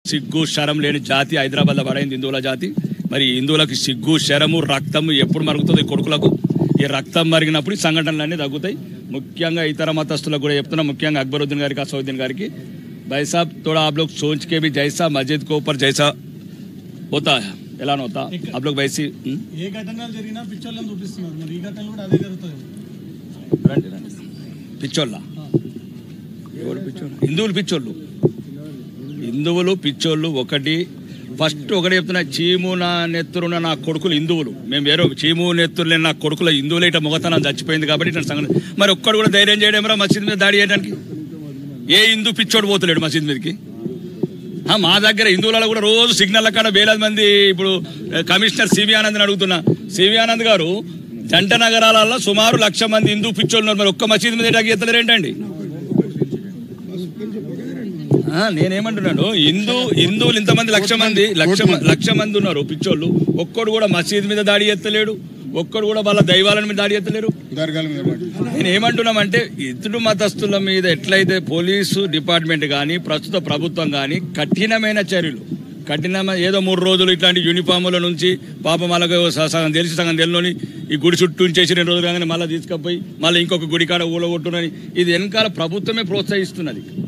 సిగ్గు శరం లేని జాతి హైదరాబాద్ లో పడైంది హిందువుల జాతి మరి హిందువులకు సిగ్గు శరము రక్తము ఎప్పుడు మరుగుతుంది ఈ కొడుకులకు ఈ రక్తం మరిగినప్పుడు ఈ సంఘటనలన్నీ తగ్గుతాయి ముఖ్యంగా ఇతర మతస్థులకు కూడా చెప్తున్నా ముఖ్యంగా అక్బరుద్దీన్ గారికి అసౌద్దీన్ గారికి भाई साहब थोड़ा आप लोग सोच के भी जैसा मस्जिद के ऊपर जैसा होता है ऐलान होता आप लोग वैसी हम्म? ఏ ఘటనలు జరిగినా పిక్చర్లను చూపిస్తున్నారు మరి ఈ ఘటనలు కూడా అదే జరుగుతుంది రండి రండి పిచ్చోళ్ళ ఎవరు పిచ్చోళ్ళు హిందువులు పిచ్చోళ్ళు హిందువులు పిచ్చోళ్ళు ఒకటి ఫస్ట్ ఒకటి చెప్తున్నా చీము నా నెత్తురున్న నా కొడుకులు హిందువులు మేము వేరే చీము నెత్తురు లేని నా కొడుకుల హిందువులు ఇట్లా మొగతనం చచ్చిపోయింది కాబట్టి ఇట్లా సంగతి మరి ఒక్కడు కూడా ధైర్యం చేయడం రా మసీద్ మీద దాడి చేయడానికి ఏ హిందూ పిచ్చోడు పోతలేడు మసీద్ మీదకి ఆ, మా దగ్గర హిందువులలో కూడా రోజు సిగ్నల్ కాడ వేలాది మంది ఇప్పుడు ఆ, కమిషనర్ సివి ఆనంద్ అడుగుతున్నా సివి ఆనంద్ గారు జంట నగరాలలో సుమారు లక్ష మంది హిందూ పిచ్చోళ్ళు ఉన్నారు మరి ఒక్క మసీద్ మీద ఎటాకి ఎత్తలేరు ఏంటండి ఆ, నేనేమంటున్నాను హిందూ హిందువులు ఇంతమంది లక్ష మంది లక్ష మ- లక్ష మంది ఉన్నారు పిచ్చోళ్ళు ఒక్కడు కూడా మసీద్ మీద దాడి ఎత్తలేడు ఒక్కడు కూడా వాళ్ళ దైవాల మీద దాడి ఎత్తలేరు దర్గాల మీద పడి. నేను ఏమంటున్నామంటే ఇతడు మతస్థుల మీద ఎట్లయితే పోలీసు డిపార్ట్మెంట్ కానీ ప్రస్తుత ప్రభుత్వం కానీ కఠినమైన చర్యలు కఠినమైన ఏదో మూడు రోజులు ఇట్లాంటి యూనిఫాముల నుంచి పాపం వాళ్ళకు స- సగం తెలిసి సగం తెలియని ఈ గుడి చుట్టూ ఉంచేసి రెండు రోజులు కానీ మళ్ళీ తీసుకుపోయి మళ్ళీ ఇంకొక గుడి కాడ ఊలగొట్టునని ఇది వెనకాల ప్రభుత్వమే ప్రోత్సహిస్తున్నది